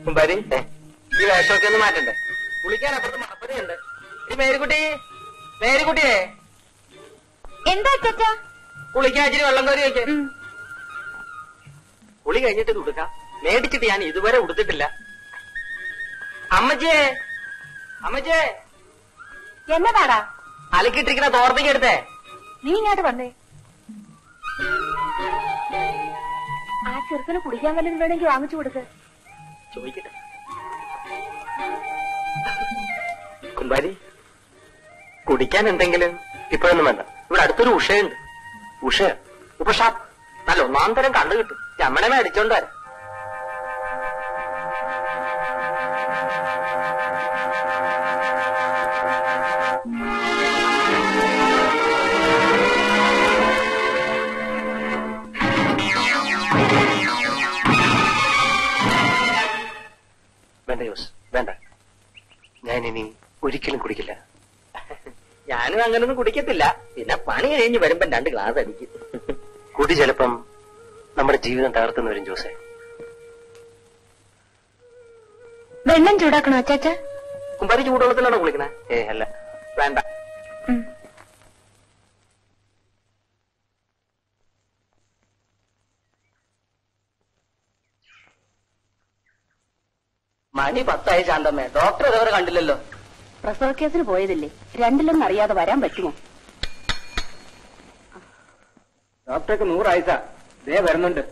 കുമ്പാരി ഈ വേഷമൊക്കെ ഒന്ന് മാറ്റണ്ടേ കുളിക്കാൻ അപ്പുറത്ത് മണപ്പരയുണ്ട് ഈ മേരിക്കുട്ടി മേരിക്കുട്ടിയെ എന്താ അച്ചാ കുളിക്കാൻ ഇച്ചിരി വെള്ളം കോരി വെക്ക് കുളി കഴിഞ്ഞിട്ട് ഇത് ഉടുക്കാം മേടിച്ചിട്ട് ഞാൻ ഇതുവരെ ഉടുത്തിട്ടില്ല അമ്മച്ചിയെ അമ്മച്ചിയെ എന്നതാടാ അലക്കിട്ടിരിക്കുന്ന തോർത്തേക്ക് എടുത്തേ നീ ഇങ്ങോട്ട് വന്നേ ആ ചെറുക്കന് കുടിക്കാൻ വല്ലതും വേണമെങ്കിൽ വാങ്ങിച്ചു കൊടുക്ക് ചോദിക്കട്ടെ കുമ്പാരി കുടിക്കാൻ എന്തെങ്കിലും ഇപ്പോഴൊന്നും വേണ്ട ഇവിടെ അടുത്തൊരു ഉഷയുണ്ട് ഉഷ ഉപഷാപ്പ് നല്ല ഒന്നാം തരം കണ്ടു കിട്ടും ചമ്മനെ മേടിച്ചോണ്ട് വരാം വേണ്ട ജോസ് വേണ്ട ഞാൻ ഇനി ഒരിക്കലും കുടിക്കില്ല ഞാനും അങ്ങനൊന്നും കുടിക്കത്തില്ല പിന്നെ പണി കഴിഞ്ഞ് വരുമ്പോ രണ്ട് ഗ്ലാസ് അടിക്കും കുടി ചിലപ്പം നമ്മുടെ ജീവിതം തകർത്തുന്ന വരും ജോസെ വെള്ളം ചൂടാക്കണോ അച്ചാച്ച കുമ്പാരി ചൂടുവെള്ളത്തിലാണോ കുളിക്കണേ ഏ അല്ല വേണ്ട മണി പത്തായി ശാന്തമ്മേ ഡോക്ടർ ഇതുവരെ കണ്ടില്ലല്ലോ പ്രസവ കേസിന് പോയതില്ലേ രണ്ടിലൊന്നും അറിയാതെ വരാൻ പറ്റുമോ ഡോക്ടർക്ക് നൂറായിസ ദേ വരുന്നുണ്ട്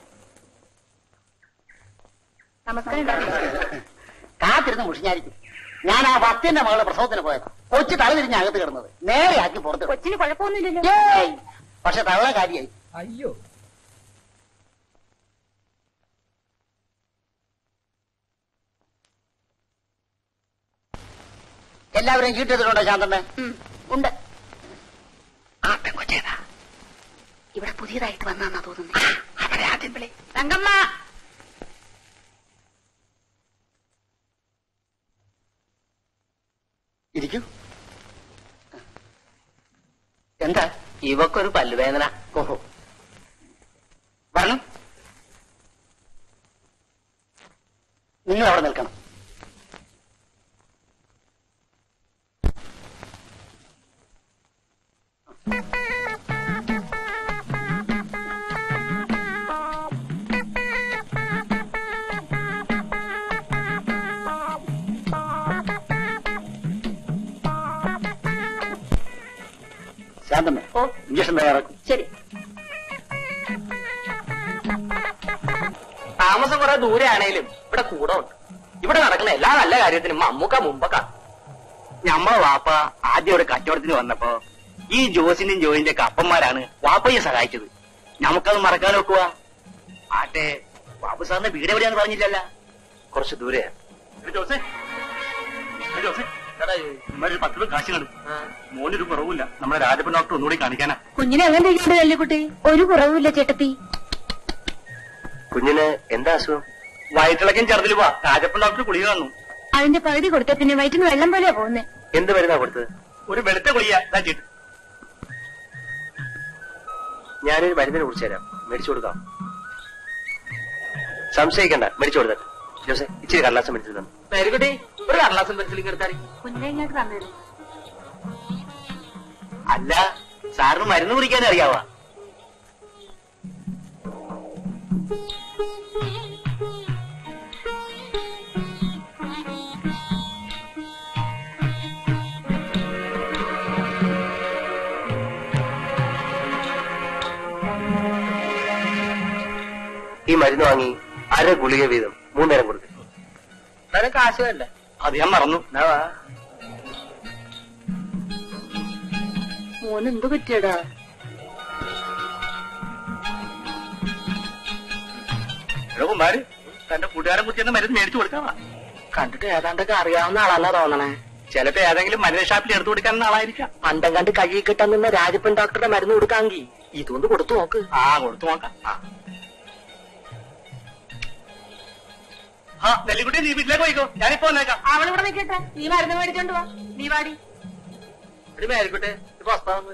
നമസ്കാരം കാത്തിരുന്ന് മുഷിഞ്ഞായിരിക്കും ഞാൻ ആ ഭക്തിന്റെ മകളുടെ പ്രസവത്തിന് പോയത് കൊച്ചു തല തിരിഞ്ഞ് അകത്ത് കിടന്നത് നേരെ ആക്കി പുറത്ത് കൊച്ചിന് കുഴപ്പമൊന്നുമില്ലല്ലോ ഏയ്! പക്ഷെ തവള കാര്യായി അയ്യോ എല്ലാവരെയും ചീട്ടെടുത്തിട്ടുണ്ടോ ശാന്തമ്മ ഉണ്ട് ആ പെൺകൊച്ചേതാ ഇവിടെ പുതിയതായിട്ട് വന്നാന്നാ തോന്നുന്നത് അവരെ ആദ്യം വിളി തങ്കമ്മ ഇരിക്കൂ എന്താ ഇവക്കൊരു പല്ലുവേദന ഓഹോ വരണം നിങ്ങൾ അവിടെ നിൽക്കണം ശാന്തമ്മ ഓ ഇഞ്ചക്ഷൻ തയ്യാറാക്കും ശരി താമസം കുറെ ദൂരെ ആണേലും ഇവിടെ കൂടെ ഉണ്ട് ഇവിടെ നടക്കുന്ന എല്ലാ നല്ല കാര്യത്തിനും മമ്മൂക്ക മുമ്പൊക്കെ ഞമ്മളെ വാപ്പ ആദ്യം ഇവിടെ കച്ചവടത്തിന് വന്നപ്പോ ഈ ജോസിന്റെയും ജോയിന്റെ ഒക്കെ അപ്പന്മാരാണ് വാപ്പയെ സഹായിച്ചത് നമുക്കത് മറക്കാൻ നോക്കുക ആട്ടെ ബാബു സാറിന്റെ വീട് എവിടെയാന്ന് പറഞ്ഞില്ലല്ല കുറച്ച് ദൂരെയാ ജോസേ ജോസേ ഒരു പത്ത് രൂപ കാശ് കാണും മോനൊരു കുറവില്ല നമ്മുടെ രാജപ്പൻ ഡോക്ടർ ഒന്നുകൂടി കാണിക്കാനാ കുഞ്ഞിനെ അങ്ങനെ ഇരിക്കണ്ടേ കല്ലുകുട്ടി ഒരു കുറവുമില്ല ചേട്ടത്തി കുഞ്ഞിന് എന്താ അസുഖം വയറ്റിളക്കം ചെറുതിൽ വാ രാജപ്പൻ ഡോക്ടർ കുളിക കാണുന്നു അതിന്റെ പകുതി കൊടുത്ത പിന്നെ വയറ്റിന് വെള്ളം പോലെയാ പോകുന്നേ എന്ത് മരുന്നാ കൊടുത്തത് ഒരു വെളുത്ത കുളിയ ചീട്ട് ഞാനൊരു മരുന്നിനെ കുറിച്ച് തരാം മേടിച്ചു കൊടുക്കാം സംശയിക്കണ്ട മേടിച്ചു കൊടുത്തട്ടെ ജോസെ ഇച്ചിരി കടലാസം മേടിച്ചു തന്നെ പേരുകുട്ടി ഒരു കടലാസം പെൻസിലിംഗ് എടുത്താൽ കുഞ്ഞിനെ ഇങ്ങോട്ട് തന്നിരുന്നു അല്ല സാറിന് മരുന്ന് കുടിക്കാൻ അറിയാവാ ഈ മരുന്ന് വാങ്ങി അര ഗുളിക വീതം മൂന്നേരം കൊടുക്കും എന്നാലും കാശ് വേണ്ടേ അത് ഞാൻ മറന്നു മോന് എന്ത് പറ്റിയടാ എടോ കുമാര് തന്റെ കൂട്ടുകാരൻ കുറിച്ച് മരുന്ന് മേടിച്ചു കൊടുക്കാവാ കണ്ടിട്ട് ഏതാണ്ടൊക്കെ അറിയാവുന്ന ആളല്ല തോന്നണേ ചിലപ്പോ ഏതെങ്കിലും മരുന്ന് ഷാപ്പിൽ എടുത്തു കൊടുക്കാൻ ആളായിരിക്കാം പണ്ടം കണ്ട് കയ്യിൽ കിട്ടാൻ നിന്ന രാജപ്പൻ ഡോക്ടറുടെ മരുന്ന് കൊടുക്കാങ്കി ഇതൊന്ന് കൊടുത്തു നോക്ക് ആ കൊടുത്തു നോക്കാം ആ. ആ നെല്ലിക്കുട്ടി നീ വീട്ടിലേക്ക് പോയിക്കോ ഞാനിപ്പോ വന്നേക്കാം അവളിവിടെ നിൽക്കട്ടെ നീ മരുന്ന് മേടിച്ചോണ്ട് വാ നീ വാടി ഒരു മേരിക്കട്ടെ ഇപ്പൊ വസ്താവ്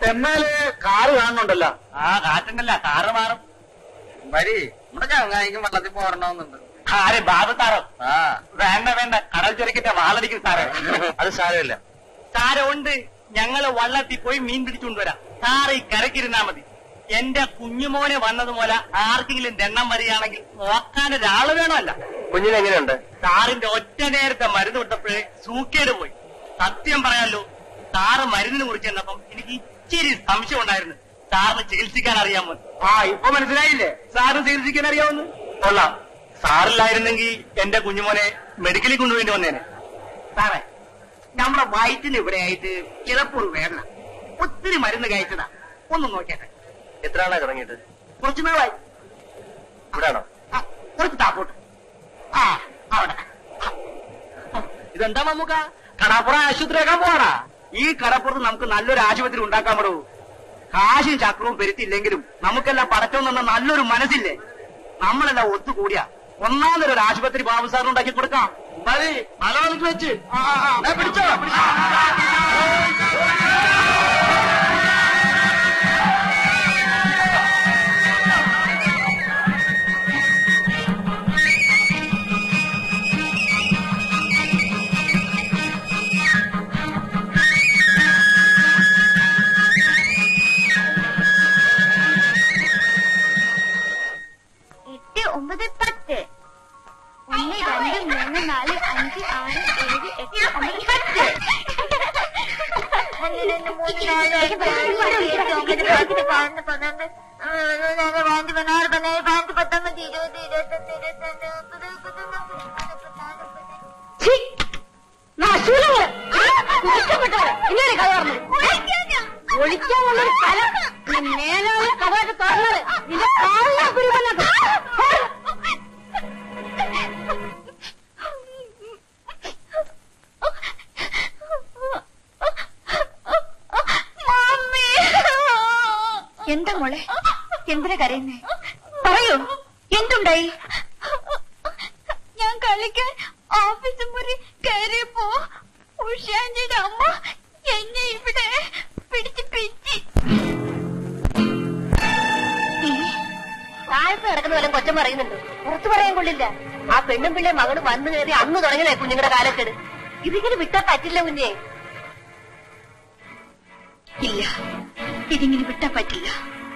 എന്നാല് കാറ് കാണുന്നുണ്ടല്ലോ ആ കാറ്റുണ്ടല്ല കാറ് മാറും വരി നമ്മുടെ ചങ്ങായിക്കും വെള്ളത്തിൽ പോരണമെന്നുണ്ട് ആരെ ബാബു സാറോ ആ വേണ്ട വേണ്ട കടൽ ചുരക്കിന്റെ വാളടിക്കും സാറേ അത് സാരമില്ല സാരമുണ്ട് ഞങ്ങള് വള്ളത്തിൽ പോയി മീൻ പിടിച്ചുകൊണ്ടുവരാം സാറ് ഈ കരക്കിരുന്നാ മതി എന്റെ കുഞ്ഞുമോനെ വന്നതുപോലെ ആർക്കെങ്കിലും ദണ്ണം വരികയാണെങ്കിൽ നോക്കാൻ ഒരാള് വേണമല്ല കുഞ്ഞിനെങ്ങനെയുണ്ട് സാറിന്റെ ഒറ്റ നേരത്തെ മരുന്ന് വിട്ടപ്പോഴേ സൂക്കേട് പോയി സത്യം പറയാലോ സാറ് മരുന്നിനെ കുറിച്ച് ചെന്നപ്പം എനിക്ക് ഇച്ചിരി സംശയം ഉണ്ടായിരുന്നു സാറിന് ചികിത്സിക്കാൻ അറിയാമോ ആ ഇപ്പൊ മനസ്സിലായില്ലേ സാറിന് ചികിത്സിക്കാൻ അറിയാമെന്ന് കൊള്ളാം സാറില്ലായിരുന്നെങ്കിൽ എന്റെ കുഞ്ഞുമോനെ മെഡിക്കലിൽ കൊണ്ടുവേണ്ടി വന്നേനെ സാറേ നമ്മുടെ വയറ്റിന് ഇവിടെ ആയിട്ട് ചിലപ്പോൾ വേദന ഒത്തിരി മരുന്ന് കഴിച്ചതാ ഒന്ന് നോക്കിയാട്ടെ എത്ര ആളാ തുടങ്ങിയിട്ട് കുറച്ചു നാളായി ഇവിടാണോ ആ, കുറച്ച് താപ്പോട്ട് ആ അവിടെ ഇതെന്താ മമ്മൂക്ക കടാപ്പുറം ആശുപത്രിയാക്കാൻ പോവാടാ ഈ കടപ്പുറത്ത് നമുക്ക് നല്ലൊരു ആശുപത്രി ഉണ്ടാക്കാൻ പറ്റൂ കാശും ചക്രവും പെരുത്തില്ലെങ്കിലും നമുക്കെല്ലാം പടച്ചോ നിന്ന നല്ലൊരു മനസ്സില്ലേ നമ്മളെല്ലാം ഒത്തുകൂടിയ ഒന്നാമതൊരു ഒരു ആശുപത്രി ബാബു സാറിന് ഉണ്ടാക്കി കൊടുക്കാം മതി അലോനിക്ക് വെച്ച് ആ, ആ, ആ. ദേ പിടിച്ചോ എട്ട് ഒമ്പത് പത്ത് ഒന്ന് രണ്ട് മൂന്ന് നാല് അഞ്ച് ആറ് ഏഴ് എട്ട് ഒമ്പത് പത്ത് ഒന്ന് രണ്ട് മൂന്ന് നാല് അഞ്ച് ആറ് ഏഴ് എട്ട് ഒമ്പത് പത്ത് പതിനൊന്ന് പന്ത്രണ്ട് ആ, പതിനാറ് പതിനഞ്ച് പതിനാറ് പതിനേഴ് പതിനെട്ട് പത്തൊമ്പത് ഇരുപത് ഇരുപത്തൊന്ന് ഇരുപത്തിരണ്ട് മുപ്പത് മുപ്പത്തൊന്ന് മുപ്പത്തിരണ്ട് മുപ്പത്തിനാല് ഒളിക്കാനുള്ളൊരു സ്ഥലം മേലുള്ള കഥയൊക്കെ തുറന്നത് നിന്റെ കാലിനെ പിടിക്കുന്നത് എന്താ മോളെ എന്തിനാ കരയുന്നേ പറയൂ എന്തുണ്ടായി ഞാൻ കളിക്കാൻ ഓഫീസ് മുറി കയറിയപ്പോ ഉഷാഞ്ചിയുടെ അമ്മ എന്നെ ഇവിടെ പിടിച്ച് പിച്ചി താഴത്ത് കിടക്കുന്ന പോലെ കൊച്ചം പറയുന്നുണ്ട് പുറത്തു പറയാൻ കൊള്ളില്ല ആ പെണ്ണും പിള്ളേ മകള് വന്നു കയറി അന്ന് തുടങ്ങിയതേ കുഞ്ഞുങ്ങളുടെ കാലക്കേട് ഇതിങ്ങനെ വിട്ടാ പറ്റില്ല കുഞ്ഞെ ഇല്ല ഇതിങ്ങനെ വിട്ടാ പറ്റില്ല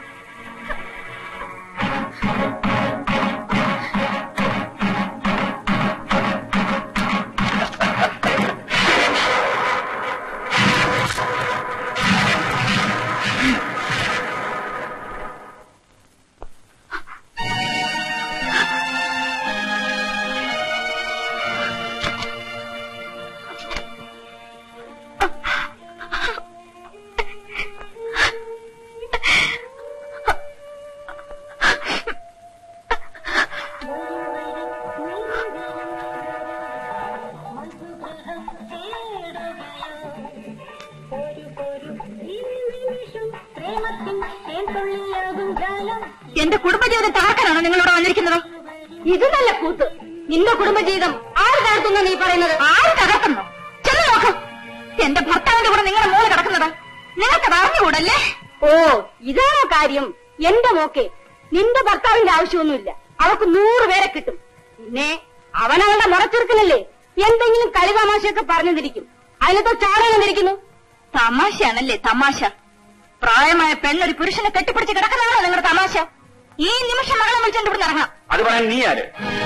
എന്റെ കുടുംബജീവിതം തകർക്കാനാണോ നിങ്ങളോട് വന്നിരിക്കുന്നത് ഇത് നല്ല കൂത്ത് നിന്റെ കുടുംബജീവിതം ആര് തകർത്തുന്ന നീ പറയുന്നത് ആര് തകർക്കുന്നോ ചെന്ന് നോക്കാം എന്റെ ഭർത്താവിന്റെ കൂടെ നിങ്ങളുടെ മോള് കിടക്കുന്നത് നിങ്ങൾക്ക് അറിഞ്ഞുകൂടല്ലേ ഓ ഇതാണോ കാര്യം എന്റെ മോക്കെ നിന്റെ ഭർത്താവിന്റെ ആവശ്യമൊന്നുമില്ല അവൾക്ക് നൂറ് പേരെ കിട്ടും പിന്നെ അവനവളുടെ മുറച്ചെറുക്കനല്ലേ എന്തെങ്കിലും കളി തമാശയൊക്കെ പറഞ്ഞിരിക്കും അതിനൊക്കെ ചാടകന്നിരിക്കുന്നു തമാശയാണല്ലേ തമാശ പ്രായമായ പെണ്ണൊരു പുരുഷനെ കെട്ടിപ്പിടിച്ച് കിടക്കുന്നതാണോ നിങ്ങളുടെ തമാശ ഈ നിമിഷം മകളെ വിളിച്ചോണ്ട് ഇവിടെ ഇറങ്ങാം അത് പറയാൻ നീ ആര്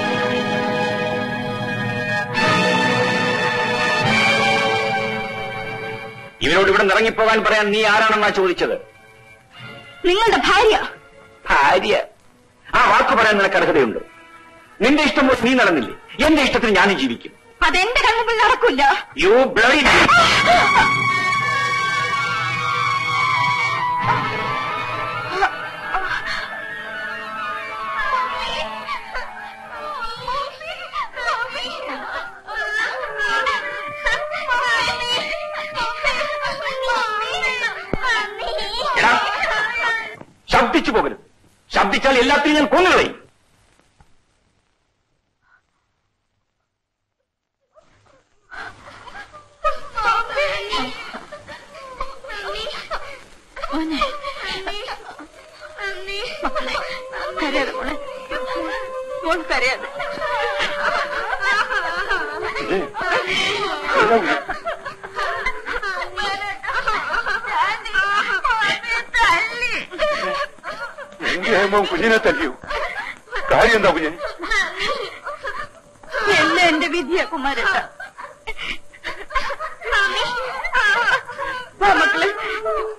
ഇവരോട് ഇവിടെ ഇറങ്ങിപ്പോകാൻ പറയാൻ നീ ആരാണെന്നാ ചോദിച്ചത് നിങ്ങളുടെ ഭാര്യ ഭാര്യ ആ വാക്ക് പറയാൻ നിനക്ക് അർഹതയുണ്ട് നിന്റെ ഇഷ്ടം പോലെ നീ നടന്നില്ലേ എന്റെ ഇഷ്ടത്തിന് ഞാനും ജീവിക്കും അതെന്റെ കണ്ണുമ്പിൽ നടക്കില്ല യു ബ്ലഡി എടാ ശബ്ദിച്ചു പോകരുത് ശബ്ദിച്ചാൽ എല്ലാത്തിനും ഞാൻ കൊന്നുകളയും കരയാതെ എന്റെ ഹേമം കുഞ്ഞിനെ തല്ലിയോ കാര്യം എന്താ കുഞ്ഞെ എല്ലാം എന്റെ വിധിയാ കുമാരേട്ട വാ മക്കളെ